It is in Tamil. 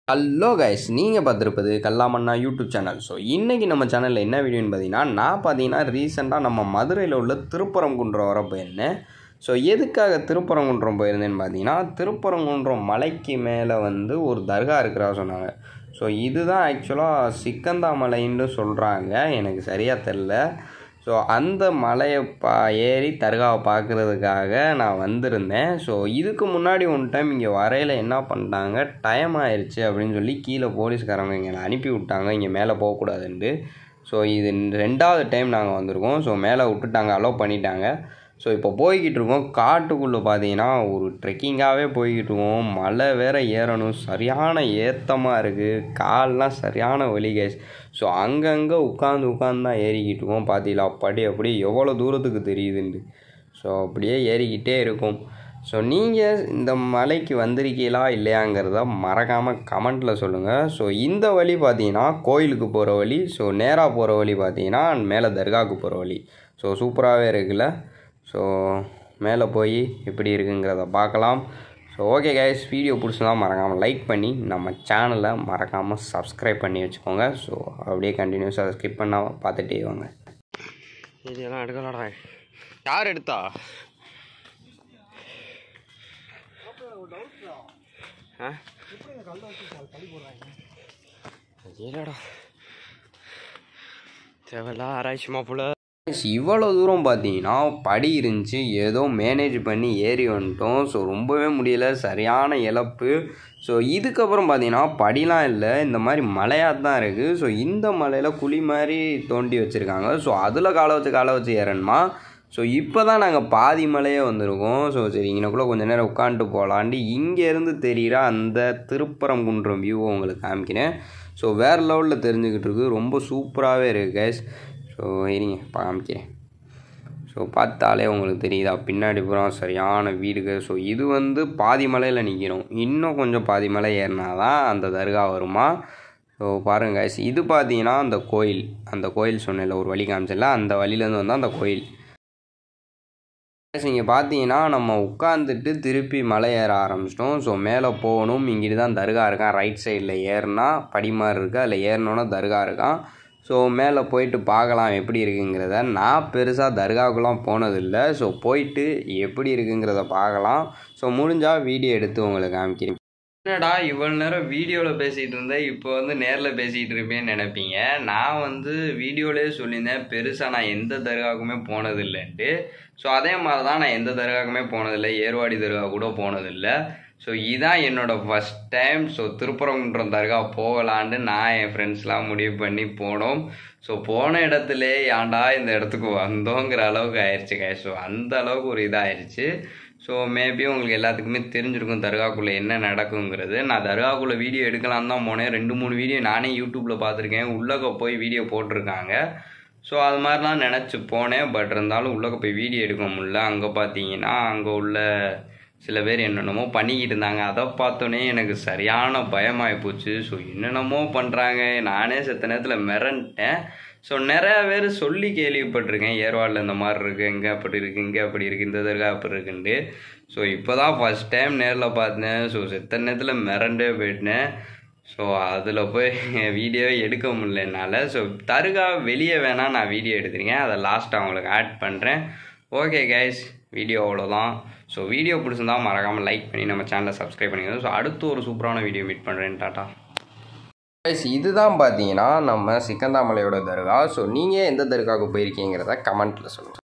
ஹலோ கைஸ் நீங்கள் பார்த்துருப்பது கல்லாமண்ணா யூடியூப் சேனல் ஸோ இன்றைக்கி நம்ம சேனலில் என்ன வீடியோன்னு பார்த்தீங்கன்னா நான் பார்த்தீங்கன்னா ரீசெண்டாக நம்ம மதுரையில் உள்ள திருப்பரங்குன்றம் வர போயிருந்தேன் ஸோ எதுக்காக திருப்பரங்குன்றம் போயிருந்தேன்னு பார்த்தீங்கன்னா திருப்பரங்குன்றம் மலைக்கு மேலே வந்து ஒரு தர்கா இருக்கிறதா சொன்னாங்க ஸோ இதுதான் ஆக்சுவலாக சிக்கந்தா மலைன்னு சொல்கிறாங்க எனக்கு சரியாக தெரில ஸோ அந்த மலையை பா ஏறி தர்காவை பார்க்குறதுக்காக நான் வந்திருந்தேன் ஸோ இதுக்கு முன்னாடி ஒன் டைம் இங்கே வரையில் என்ன பண்ணிட்டாங்க டைம் ஆயிடுச்சு அப்படின்னு சொல்லி கீழே போலீஸ்காரங்க இங்கே அனுப்பி விட்டாங்க இங்கே மேலே போகக்கூடாதுன்ட்டு ஸோ இது ரெண்டாவது டைம் நாங்கள் வந்திருக்கோம் ஸோ மேலே விட்டுட்டாங்க அலோவ் பண்ணிட்டாங்க ஸோ இப்போ போய்கிட்டு இருக்கோம் காட்டுக்குள்ளே பார்த்தீங்கன்னா ஒரு ட்ரெக்கிங்காகவே போய்கிட்டு இருக்கோம் மலை வேற ஏறணும் சரியான ஏத்தமாக இருக்குது கால்லாம் சரியான வலி கேஸ் ஸோ அங்கங்கே உட்காந்து உட்காந்து தான் ஏறிக்கிட்டு இருக்கோம் பார்த்தீங்களா படி அப்படி எவ்வளோ தூரத்துக்கு தெரியுதுன்ட்டு ஸோ அப்படியே ஏறிக்கிட்டே இருக்கும் ஸோ நீங்கள் இந்த மலைக்கு வந்திருக்கீங்களா இல்லையாங்கிறத மறக்காமல் கமெண்ட்டில் சொல்லுங்கள் ஸோ இந்த வழி பார்த்தீங்கன்னா கோயிலுக்கு போகிற வழி ஸோ நேராக போகிற வழி பார்த்தீங்கன்னா மேலே தர்காவுக்கு போகிற வழி ஸோ சூப்பராகவே இருக்குல்ல ஸோ மேலே போய் எப்படி இருக்குங்கிறத பார்க்கலாம் ஸோ ஓகே கைஸ் வீடியோ பிடிச்சிருந்தா மறக்காமல் லைக் பண்ணி நம்ம சேனலை மறக்காமல் சப்ஸ்கிரைப் பண்ணி வச்சுக்கோங்க ஸோ அப்படியே கண்டினியூஸாக ஸ்கிப் பண்ணால் பார்த்துட்டே வாங்க இதெல்லாம் எடுக்கலாடா யார் எடுத்தா ஆ இல்லைடா தேவையில்ல ஆராய்ச்சி மாப்பிள்ள இவ்வளோ தூரம் பார்த்தீங்கன்னா படி இருந்துச்சு ஏதோ மேனேஜ் பண்ணி ஏறி வந்துட்டோம் ஸோ ரொம்பவே முடியல சரியான இழப்பு ஸோ இதுக்கப்புறம் பார்த்தீங்கன்னா படிலாம் இல்லை இந்த மாதிரி மலையாக தான் இருக்குது ஸோ இந்த மலையில் குழி மாதிரி தோண்டி வச்சுருக்காங்க ஸோ அதில் காலை வச்சு காலை வச்சு ஏறணுமா ஸோ இப்போ தான் நாங்கள் பாதி மலையே வந்திருக்கோம் ஸோ சரி இங்கனக்குள்ளே கொஞ்சம் நேரம் உட்காந்துட்டு போகலான்ட்டு இங்கேருந்து தெரிகிற அந்த திருப்பரங்குன்றம் வியூவை உங்களுக்கு காமிக்கிறேன் ஸோ வேறு லெவலில் தெரிஞ்சுக்கிட்டு இருக்கு ரொம்ப சூப்பராகவே இருக்குது கேஸ் ஸோ இருங்க காமிக்கிறேன் ஸோ பார்த்தாலே உங்களுக்கு தெரியுதா பின்னாடி புறம் சரியான வீடுகள் ஸோ இது வந்து பாதி மலையில் நிற்கிறோம் இன்னும் கொஞ்சம் பாதி மலை ஏறினா தான் அந்த தர்கா வருமா ஸோ பாருங்க guys, இது பார்த்தீங்கன்னா அந்த கோயில் அந்த கோயில் சொன்னேன்ல ஒரு வழி காமிச்சல அந்த வழியிலேருந்து வந்தால் அந்த கோயில் நீங்கள் பார்த்தீங்கன்னா நம்ம உட்காந்துட்டு திருப்பி மலை ஏற ஆரம்பிச்சிட்டோம் ஸோ மேலே போகணும் இங்கிட்டு தான் தர்கா இருக்கான் ரைட் சைடில் ஏறினா படி மாதிரி இருக்குது அதில் ஏறினோன்னா தர்கா இருக்கான் ஸோ மேலே போயிட்டு பார்க்கலாம் எப்படி இருக்குங்கிறத நான் பெருசாக தர்காவுக்குலாம் போனதில்லை ஸோ போயிட்டு எப்படி இருக்குங்கிறத பார்க்கலாம் ஸோ முடிஞ்சால் வீடியோ எடுத்து உங்களுக்கு காமிக்கிறேன் என்னடா இவ்வளோ நேரம் வீடியோவில் பேசிகிட்டு இருந்தேன் இப்போ வந்து நேரில் பேசிகிட்டு இருப்பேன்னு நினைப்பீங்க நான் வந்து வீடியோலேயே சொல்லியிருந்தேன் பெருசாக நான் எந்த தர்காவுக்குமே போனதில்லைன்ட்டு ஸோ அதே மாதிரி தான் நான் எந்த தர்காவுக்குமே போனதில்லை ஏர்வாடி தர்கா கூட போனதில்லை ஸோ இதான் என்னோடய first time so Thiruparankundram Dargah போகலான்ட்டு நான் என் ஃப்ரெண்ட்ஸ்லாம் முடிவு பண்ணி போனோம் ஸோ போன இடத்துலே ஏன்டா இந்த இடத்துக்கு வந்தோங்கிற அளவுக்கு ஆயிடுச்சு கை ஸோ அந்த அளவுக்கு ஒரு இதாகிடுச்சு ஸோ மேபி உங்களுக்கு எல்லாத்துக்குமே தெரிஞ்சிருக்கும் தர்காக்குள்ளே என்ன நடக்குங்கிறது நான் தர்காக்குள்ளே வீடியோ எடுக்கலான்னு தான் போனேன் ரெண்டு மூணு வீடியோ நானே யூடியூப்பில் பார்த்துருக்கேன் உள்ளக போய் வீடியோ போட்டிருக்காங்க ஸோ அது மாதிரிலாம் நினச்சி போனேன் பட் இருந்தாலும் உள்ளக்க போய் வீடியோ எடுக்க முடியல அங்கே பார்த்தீங்கன்னா அங்கே உள்ள சில பேர் என்னென்னமோ பண்ணிக்கிட்டு இருந்தாங்க அதை பார்த்தோன்னே எனக்கு சரியான பயமாகி போச்சு ஸோ என்னென்னமோ பண்ணுறாங்க நானே செத்த நேரத்தில் மிரண்டேன் ஸோ நிறையா பேர் சொல்லி கேள்விப்பட்டிருக்கேன் ஏர்வாடில் இந்த மாதிரி இருக்குது இங்கே அப்படி இருக்குது இங்கே அப்படி இருக்குது இந்த தர்கா அப்படி இருக்குன்ட்டு ஸோ இப்போ தான் ஃபஸ்ட் டைம் நேரில் பார்த்தேன் ஸோ செத்த நேரத்தில் மிரண்டே போயிட்டேன் ஸோ அதில் போய் வீடியோ எடுக்க முடியல என்னால் ஸோ தர்கா வெளியே வேணால் நான் வீடியோ எடுத்துருக்கேன் அதை லாஸ்ட்டாக உங்களுக்கு ஆட் பண்ணுறேன் ஓகே கைஸ் வீடியோ அவ்வளோதான் ஸோ வீடியோ பிடிச்சிருந்தா மறக்காமல் லைக் பண்ணி நம்ம சேனலை சப்ஸ்கிரைப் பண்ணிக்கோங்க ஸோ அடுத்து ஒரு சூப்பரான வீடியோ மீட் பண்ணுறேன் டாட்டா கைஸ் இதுதான் பார்த்தீங்கன்னா நம்ம சிக்கந்தாமலையோட தர்கா ஸோ நீங்கள் எந்த தர்காவுக்கு போயிருக்கீங்கிறத கமெண்ட்டில் சொல்லுங்கள்